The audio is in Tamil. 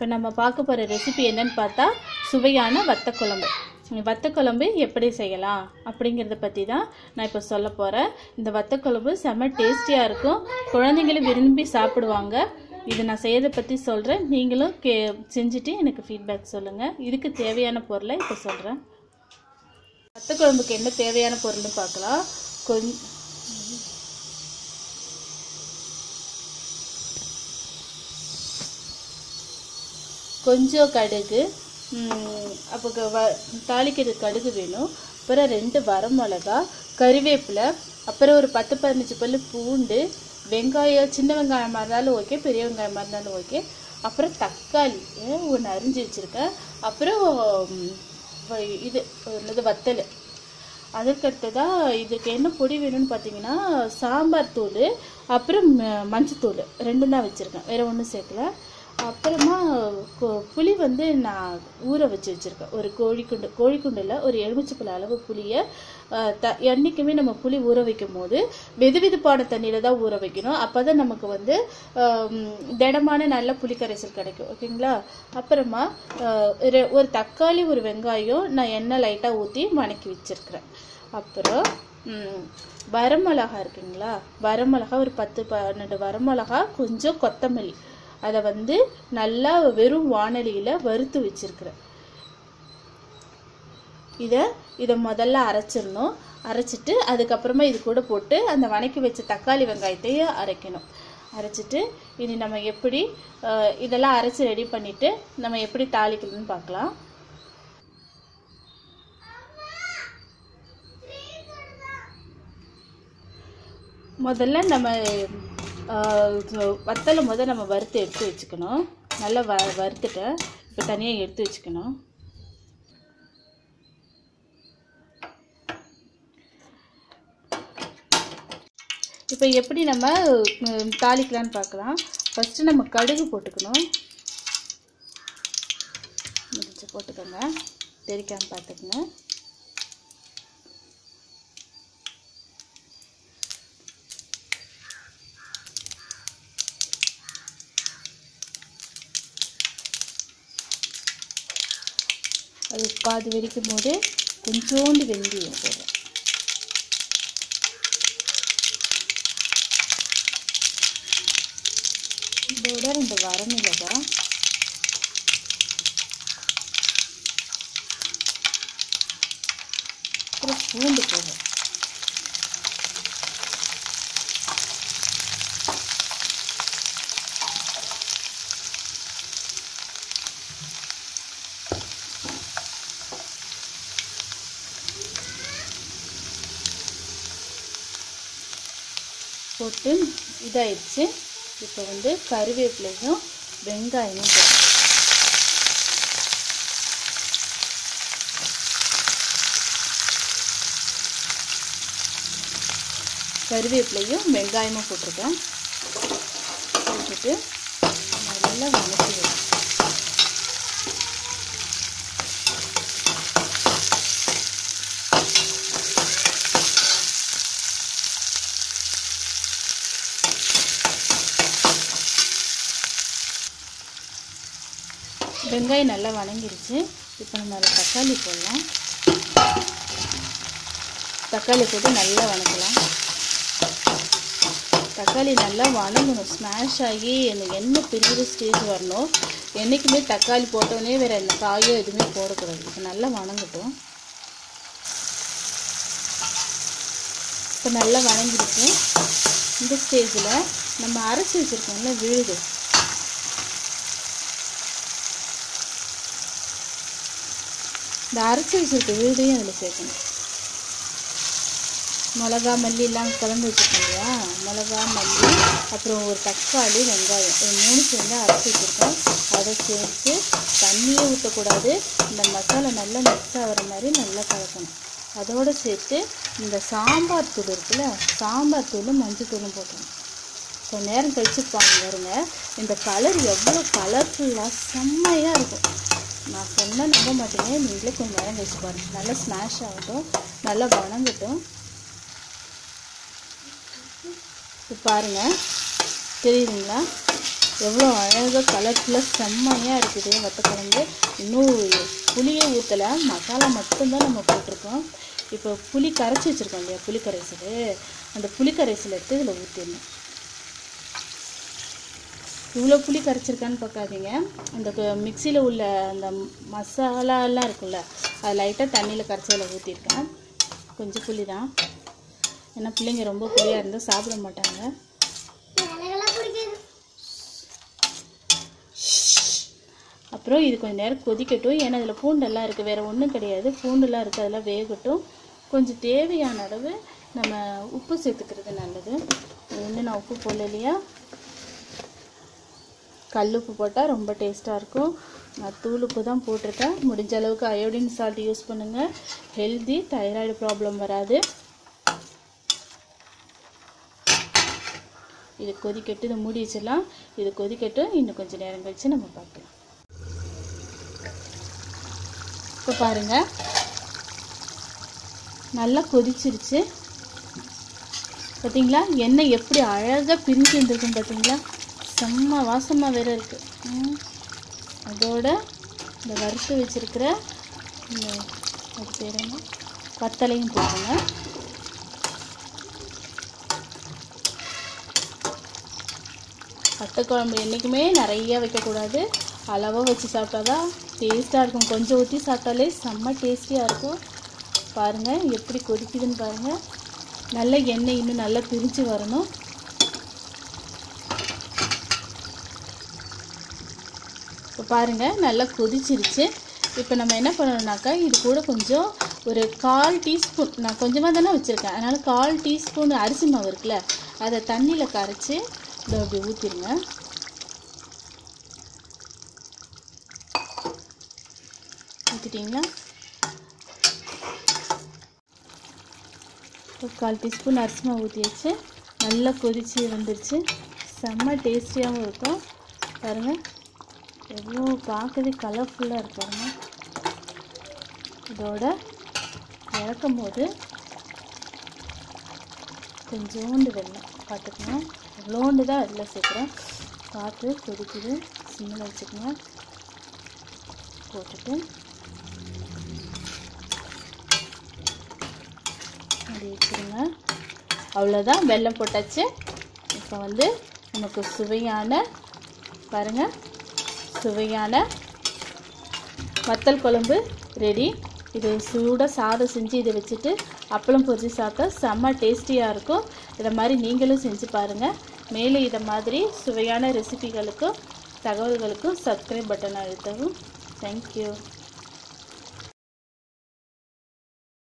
இப்போ நம்ம பார்க்க போகிற ரெசிபி என்னன்னு பார்த்தா சுவையான வத்தக்குழம்பு வத்தக்குழம்பு எப்படி செய்யலாம் அப்படிங்கிறத பற்றி தான் நான் இப்போ சொல்ல போகிறேன் இந்த வத்தக்குழம்பு செம்ம டேஸ்டியாக இருக்கும் குழந்தைங்களும் விரும்பி சாப்பிடுவாங்க இது நான் செய்யறதை பற்றி சொல்கிறேன் நீங்களும் கே செஞ்சுட்டு எனக்கு ஃபீட்பேக் சொல்லுங்கள் இதுக்கு தேவையான பொருளை இப்போ சொல்கிறேன் வத்தக்குழம்புக்கு என்ன தேவையான பொருள்னு பார்க்கலாம் கொஞ்ச கொஞ்சம் கடுகு ம், அப்போ க- வ- தாளிக்கிறதுக்கு கடுகு வேணும் அப்புறம் ரெண்டு வரமிளகா கறிவேப்பிலை அப்புறம் ஒரு பத்து பதினஞ்சு பல்லு பூண்டு வெங்காயம் சின்ன வெங்காயமாக இருந்தாலும் ஓகே பெரிய வெங்காயமாக இருந்தாலும் ஓகே அப்புறம் தக்காளி ஒன்று அரிஞ்சு வச்சுருக்கேன் அப்புறம் ம், வ- இது என்னது வத்தல் அதற்கு அடுத்ததாக இதுக்கு என்ன பொடி வேணும்னு பார்த்தீங்கன்னா சாம்பார் தூள் அப்புறம் ம- மஞ்சத்தூள் ரெண்டும் தான் வச்சுருக்கேன் வேறு ஒன்றும் சேர்க்கல அப்புறமா கொ- புளி வந்து நான் ஊற வச்சு வச்சுருக்கேன் ஒரு கோழிக்குண்டு கோழிக்குண்டில் ஒரு எலுமிச்சப்பழ அளவு புளியை அஹ், த என்றைக்குமே நம்ம புளி ஊற வைக்கும் போது வெது வெதுப்பான தண்ணியில் தான் ஊற வைக்கணும் அப்போ தான் நமக்கு வந்து ஆம், திடமான நல்ல புளி கரைசல் கிடைக்கும் ஓகேங்களா அப்புறமா அஹ், ஒரு- ஒரு தக்காளி ஒரு வெங்காயம் நான் எண்ணெய் லைட்டாக ஊற்றி வணக்கி வச்சுருக்கிறேன் அப்புறம் ம், வரமிளகா இருக்குங்களா வரமிளகா ஒரு பத்து பன்னெண்டு வரமிளகா கொஞ்சம் கொத்தமல்லி அதை வந்து நல்லா வெறும் வானலியில் வறுத்து வச்சிருக்கிறேன் இதை இதை முதல்ல அரைச்சிடணும் அரைச்சிட்டு அதுக்கப்புறமா இது கூட போட்டு அந்த வணக்கி வச்ச தக்காளி வெங்காயத்தையும் அரைக்கணும் அரைச்சிட்டு இனி நம்ம எப்படி அஹ், இதெல்லாம் அரைச்சி ரெடி பண்ணிவிட்டு நம்ம எப்படி தாளிக்கணும்னு பார்க்கலாம் முதல்ல நம்ம ஆஹ், so- வத்தலை முதல்ல நம்ம வறுத்து எடுத்து வச்சுக்கணும் நல்லா வ வறுத்துட்டேன் இப்போ தனியாக எடுத்து வச்சுக்கணும் இப்போ எப்படி நம்ம ம், தாளிக்கலாம்னு பார்க்கலாம் ஃபஸ்ட்டு நம்ம கடுகு போட்டுக்கணும் முடிச்சு போட்டுக்கோங்க தெரிக்காமல் பார்த்துக்குங்க அது பாதி வெடிக்கும் போது கொஞ்சோண்டு வெந்தயம் போடும் இதோட ரெண்டு வரமிளகா அப்புறம் பூண்டு போடும் போட்டு இதாயிடுச்சு இப்போ வந்து கருவேப்பிலையும் வெங்காயமும் போட்டு கருவேப்பிலையும் வெங்காயமும் போட்டிருக்கேன் போட்டுட்டு நல்லா வதக்கி விடும் வெங்காயம் நல்லா வணங்கிருச்சு இப்போ நம்ம அதில் தக்காளி போடலாம் தக்காளி போட்டு நல்லா வணக்கலாம் தக்காளி நல்லா வணங்கணும் ஸ்மாஷ் ஆகி அந்த எண்ணெய் பிரிகிற ஸ்டேஜ் வரணும் என்றைக்குமே தக்காளி போட்டோடனே வேறு எந்த காயோ எதுவுமே போடக்கூடாது இப்போ நல்லா வணங்கட்டும் இப்போ நல்லா வணங்கிடுச்சு இந்த ஸ்டேஜில் நம்ம அரைச்சி வச்சுருக்கோம்ல விழுது இந்த அரைச்சி வச்சிருக்க விழுதையும் அதில் சேர்க்கணும் மிளகா மல்லி எல்லாம் கலந்து வச்சுருக்கோம் இல்லையா மிளகா மல்லி அப்புறம் ஒரு தக்காளி வெங்காயம் இது மூணு சேர்ந்து அரைச்சி வச்சுருக்கோம் அதை சேர்த்து தண்ணியே ஊற்றக்கூடாது இந்த மசாலா நல்லா மிக்ஸ் ஆகிற மாதிரி நல்லா கலக்கணும் அதோடு சேர்த்து இந்த சாம்பார் தூள் இருக்குல்ல சாம்பார் தூளும் மஞ்சள் தூளும் போட்டணும் கொஞ்ச நேரம் கழிச்சு பாருங்க இந்த கலர் எவ்வளோ கலர்ஃபுல்லாக செம்மையாக இருக்கும் நான் சொன்னால் நம்ப மாட்டேங்க நீங்களே கொஞ்சம் நேரம் கழிச்சு பாருங்கள் நல்லா ஸ்மாஷ் ஆகட்டும் நல்லா வணங்கட்டும் இப்போ பாருங்கள் தெரியுதுங்களா எவ்வளோ அழகாக கலர்ஃபுல்லாக செம்மையாக இருக்குது வத்தக்குழம்பு இன்னும் புளியே ஊற்றலை மசாலா மட்டும்தான் நம்ம போட்டிருக்கோம் இப்போ புளி கரைச்சி வச்சுருக்கோம் இல்லையா புளி கரைசல் அந்த புளி கரைசல் எடுத்து இதில் ஊற்றிடணும் இவ்வளோ புளி கரைச்சிருக்கான்னு பார்க்காதீங்க அந்த மிக்சியில் உள்ள அந்த மசாலாலாம் இருக்குல்ல அது லைட்டாக தண்ணியில் கரைச்சி அதில் ஊற்றிருக்கேன் கொஞ்சம் புளி தான் ஏன்னா பிள்ளைங்க ரொம்ப புளியாக இருந்தால் சாப்பிட மாட்டாங்க எனக்கெல்லாம் பிடிக்காது அப்புறம் இது கொஞ்சம் நேரம் கொதிக்கட்டும் ஏன்னா இதில் பூண்டெல்லாம் இருக்குது வேறு ஒன்றும் கிடையாது பூண்டெல்லாம் இருக்குது அதெல்லாம் வேகட்டும் கொஞ்சம் தேவையான அளவு நம்ம உப்பு சேர்த்துக்கிறது நல்லது இது வந்து நான் உப்பு போடல இல்லையா கல் உப்பு போட்டால் ரொம்ப டேஸ்ட்டாக இருக்கும் நான் தூள் உப்பு தான் போட்டிருக்கேன் முடிஞ்ச அளவுக்கு அயோடின் சால்ட் யூஸ் பண்ணுங்கள் ஹெல்தி தைராய்டு ப்ராப்ளம் வராது இது கொதிக்கட்டு இதை மூடி வச்சிடலாம் இது கொதிக்கட்டும் இன்னும் கொஞ்சம் நேரம் கழிச்சு நம்ம பார்க்கலாம் இப்போ பாருங்க நல்லா கொதிச்சிருச்சு பார்த்தீங்களா எண்ணெய் எப்படி அழகாக பிரிஞ்சு வந்திருக்கும் பார்த்தீங்களா செம்ம வாசமாக வேற இருக்கு ம். அதோட இந்த வறுத்து வச்சிருக்கிற இந்த அது பேர் என்ன வத்தலையும் போடுங்க வத்த குழம்பு என்றைக்குமே நிறைய வைக்கக்கூடாது அளவாக வச்சு சாப்பிட்டா தான் டேஸ்ட்டாக இருக்கும் கொஞ்சம் ஊற்றி சாப்பிட்டாலே செம்ம டேஸ்டியாக இருக்கும் பாருங்கள் எப்படி கொதிக்குதுன்னு பாருங்கள் நல்ல எண்ணெய் இன்னும் நல்லா பிரிஞ்சு வரணும் இப்போ பாருங்கள் நல்லா கொதிச்சிருச்சு இப்போ நம்ம என்ன பண்ணணும்னாக்கா இது கூட கொஞ்சம் ஒரு கால் டீஸ்பூன் நான் கொஞ்சமாக தானே வச்சுருக்கேன் அதனால் கால் டீஸ்பூன் அரிசி மாவு இருக்குல்ல அதை தண்ணியில் கரைச்சி இதை அப்படி ஊற்றிடுங்க ஊற்றிட்டிங்களா ஒரு கால் டீஸ்பூன் அரிசி மாவு ஊற்றி வச்சு நல்லா கொதிச்சு வந்துருச்சு செம்ம டேஸ்டியாகவும் இருக்கும் பாருங்கள் எவ்வளோ பார்க்கவே கலர்ஃபுல்லாக இருக்கு பாருங்க இதோட இறக்கும் போது கொஞ்சோண்டு வெல்லம் பார்த்துக்கணும் இவ்வளோண்டு தான் அதில் சேர்க்குறேன் பார்த்து கொதிக்குது சிம்மில் வச்சுக்கோங்க போட்டுட்டு அப்படி வச்சுருங்க அவ்வளோதான் வெல்லம் போட்டாச்சு இப்போ வந்து நமக்கு சுவையான பாருங்கள் சுவையான வத்தல் குழம்பு ரெடி இது சூடாக சாதம் செஞ்சு இதை வச்சுட்டு அப்பளம் பொரிச்சு சாப்பிட்டா செம்ம டேஸ்டியாக இருக்கும் இதை மாதிரி நீங்களும் செஞ்சு பாருங்கள் மேலே இதை மாதிரி சுவையான ரெசிபிகளுக்கும் தகவல்களுக்கும் சப்ஸ்கிரைப் பட்டன் அழுத்தவும் தேங்க்யூ